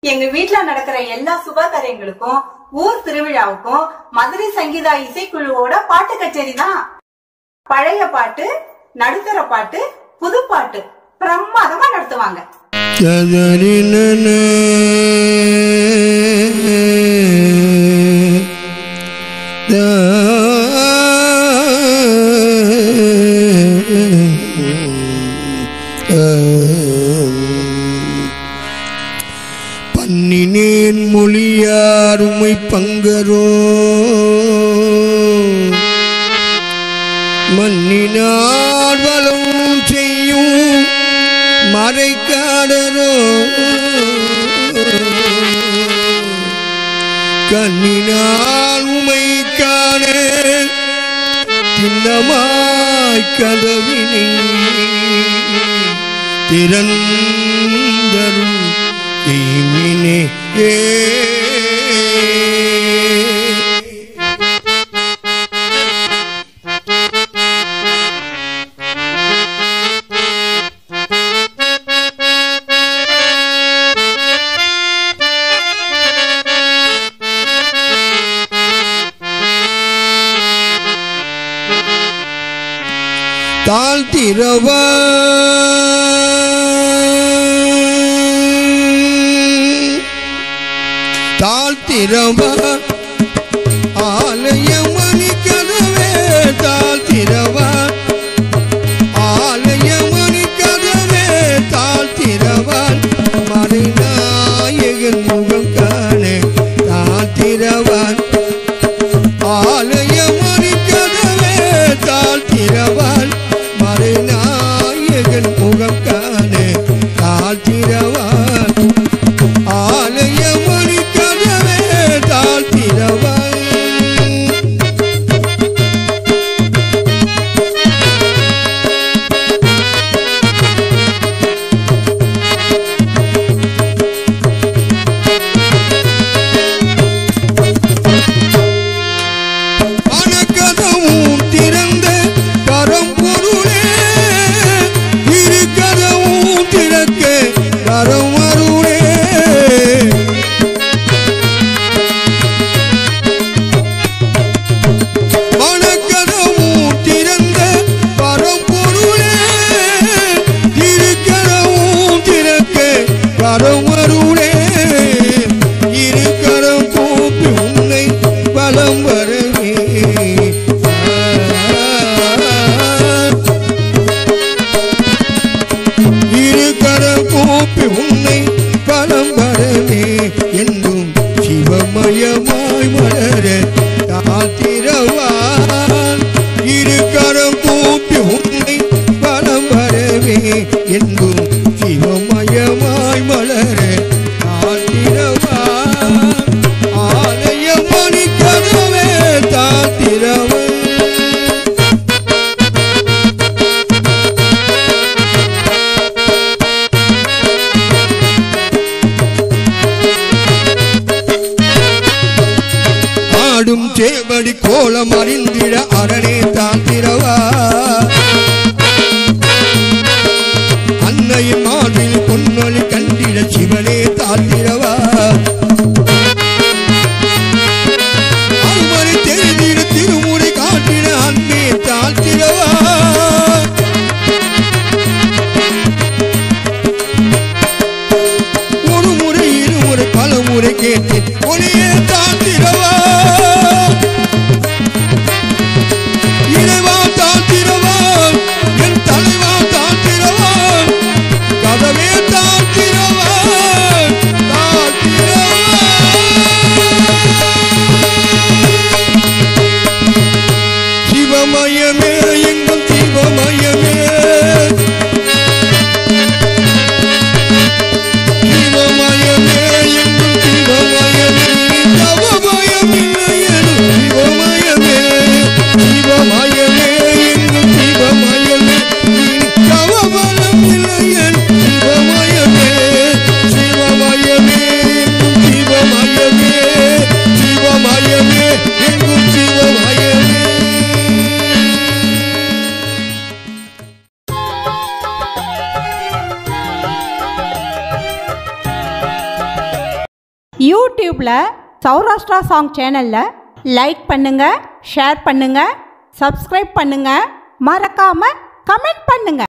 எங்க வீட்ல நடக்கிற எல்லா சுப காரியங்களுக்கும் ஊர் திருவிழாவுக்கும் மதுரை சங்கீதா இசைக்குழுவோட பாட்டு கச்சேரி தான் பழைய பாட்டு நடுத்தர பாட்டு புது பாட்டு பிரமாதமா நடத்துவாங்க ததறினன. பண்ணினேன் மொழியாருமை பங்கரோ மன்னினார் வளம் செய்யும் மறைக்காடரோ கண்ணினால் உமை காண சின்னமாய் கதவினை திறந்தரும் எய்மினே ஏ தாழ்த்திரவ தாழ்த்திரவ ஆலயமணி கதவே தாழ்த்திரவ ஆலயமணி கதவே தாழ்த்திரவான் மறைநாயகன் முகம் காண தாழ்த்திரவான் ஆலயமணி கதவே தாழ்த்திரவான் மறைநாயகன் முகம் காண தாழ்த்திரவான் ஆலயமணி கதவே தாழ்த்திரவான் மனக்கதவும் திறந்த கரம்பொருளே இரு கதவும் திறக்க கரம் அருளே மனக்கதவும் திறந்த பரம்பொருளே இரு கதவும் திறக்க கரம் அருளே இரு கரம் கூப்பி உன்னை பலம் வரவே இரு கரம் கூப்பி உன்னை பலம் வரவே என்றும் சிவமயமாய் மலர காத்திரவான் இரு கரம் கூப்பி உன்னை பலம் வரவே என்றும் சிவமயமாய் மலர காத்திரவான் ஆலயமணி கதவே தாத்திரவன் ஆடும் சேவடி கோலம் அறிந்திட அரணே தாத்திரவா அன்னையின் மார்பில் பொன்னொழி கண்டிட சிவனே தாத்திரவா அருமறை தெரிந்திட திருமுறை காட்டிட அன்பே தாத்திரவா ஒரு முறை இருமுறை பல முறை கேட்டேன் ஒளியே தாத்திரவா யூடியூப்பில் சௌராஷ்டிரா சாங் சேனலில் லைக் பண்ணுங்கள் ஷேர் பண்ணுங்கள் சப்ஸ்கிரைப் பண்ணுங்கள் மறக்காமல் கமெண்ட் பண்ணுங்கள்